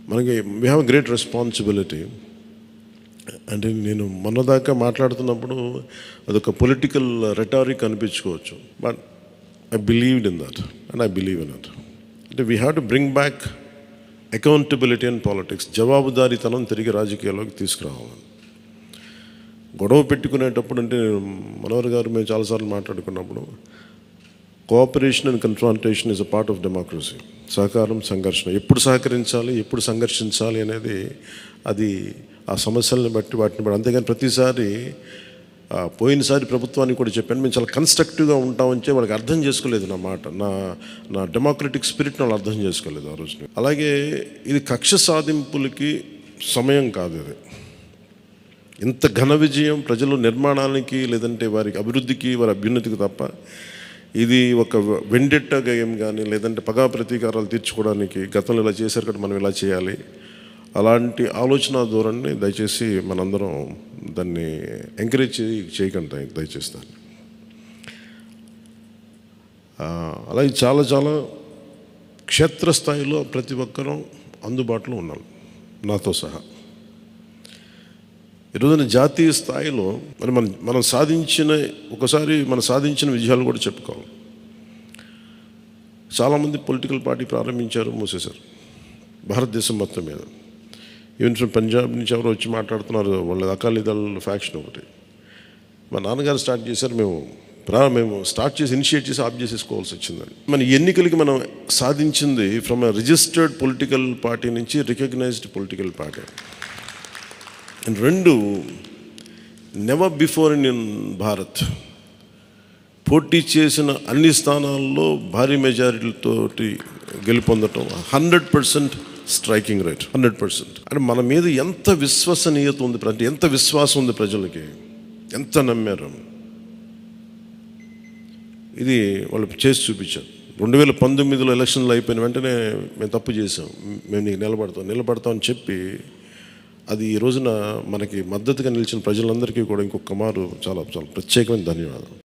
మనకి we have great responsibility అంటే నేను మొన్నదాకా మాట్లాడుతున్నప్పుడు అదొక పొలిటికల్ రెటారిక్ అనిపించుకోవచ్చు but I believed in that and I believe in that అంటే we have to bring back accountability and politics జవాబుదారీతనం తిరిగి రాజకీయాల్లోకి తీసుకురావాలని గొడవ పెట్టుకునేటప్పుడు అంటే మనోహర్ గారు మేము చాలాసార్లు మాట్లాడుకున్నప్పుడు cooperation and confrontation is a part of democracy సహకారం సంఘర్షణ ఎప్పుడు సహకరించాలి ఎప్పుడు సంఘర్షించాలి అనేది అది ఆ సమస్యలను బట్టి వాటిని బట్టి అంతేగాని ప్రతిసారి ఆ, పోయినసారి ప్రభుత్వానికి కూడా చెప్పాను మేము చాలా కన్స్ట్రక్టివ్గా ఉంటామని చెప్పి వాళ్ళకి అర్థం చేసుకోలేదు నా మాట నా నా డెమోక్రటిక్ స్పిరిట్ని వాళ్ళు అర్థం చేసుకోలేదు ఆ రోజు అలాగే ఇది కక్ష సాధింపులకి సమయం కాదు ఇది ఇంత ఘన విజయం ప్రజల నిర్మాణానికి లేదంటే వారికి అభివృద్ధికి వారి అభ్యున్నతికి తప్ప ఇది ఒక వెండెట్ట గేయం కానీ లేదంటే పగా ప్రతీకారాలు తీర్చుకోవడానికి గతంలో ఇలా చేశారు కదా మనం ఇలా చేయాలి అలాంటి ఆలోచన ధోరణిని దయచేసి మనందరం దాన్ని ఎంకరేజ్ చేయి చేయకండి దయ- దయచేసి దాన్ని ఆ, అలాగే చాలా చాలా క్షేత్రస్థాయిలో ప్రతి ఒక్కరూ అందుబాటులో ఉన్నాం నాతో సహా ఈరోజున జాతీయ స్థాయిలో మరి మనం మనం సాధించిన ఒకసారి మనం సాధించిన విజయాలు కూడా చెప్పుకోవాలి చాలామంది పొలిటికల్ పార్టీ ప్రారంభించారు మూసేశారు భారతదేశం మొత్తం మీద ఈవెన్ ఫ్రమ్ పంజాబ్ నుంచి ఎవరో వచ్చి మాట్లాడుతున్నారు వాళ్ళ అకాలీదళ ఫ్యాక్షన్ ఒకటి మా నాన్నగారు స్టార్ట్ చేశారు మేము ప్రా మేము స్టార్ట్ చేసి ఇనిషియేట్ చేసి ఆఫ్ చేసేసుకోవాల్సి వచ్చిందని మన ఎన్నికలకి మనం సాధించింది ఫ్రమ్ రిజిస్టర్డ్ పొలిటికల్ పార్టీ నుంచి రికగ్నైజ్డ్ పొలిటికల్ పార్టీ అండ్ రెండు నెవర్ బిఫోర్ ఇన్ భారత్ పోటీ చేసిన అన్ని స్థానాల్లో భారీ మెజారిటీతోటి గెలుపొందటం hundred percent striking rate hundred percent అంటే మన మీద ఎంత విశ్వసనీయత ఉంది అంటే ఎంత విశ్వాసం ఉంది ప్రజలకి ఎంత నమ్మారు ఇది వాళ్ళు చేసి చూపించారు రెండు వేల పంతొమ్మిదిలో ఎలక్షన్లు అయిపోయిన వెంటనే మేము తప్పు చేసాం మేము నీకు నిలబడతాం నిలబడతాం అని చెప్పి అది ఈ రోజున మనకి మద్దతుగా నిలిచిన ప్రజలందరికీ కూడా ఇంకొక మారు చాలా చాలా ప్రత్యేకమైన ధన్యవాదాలు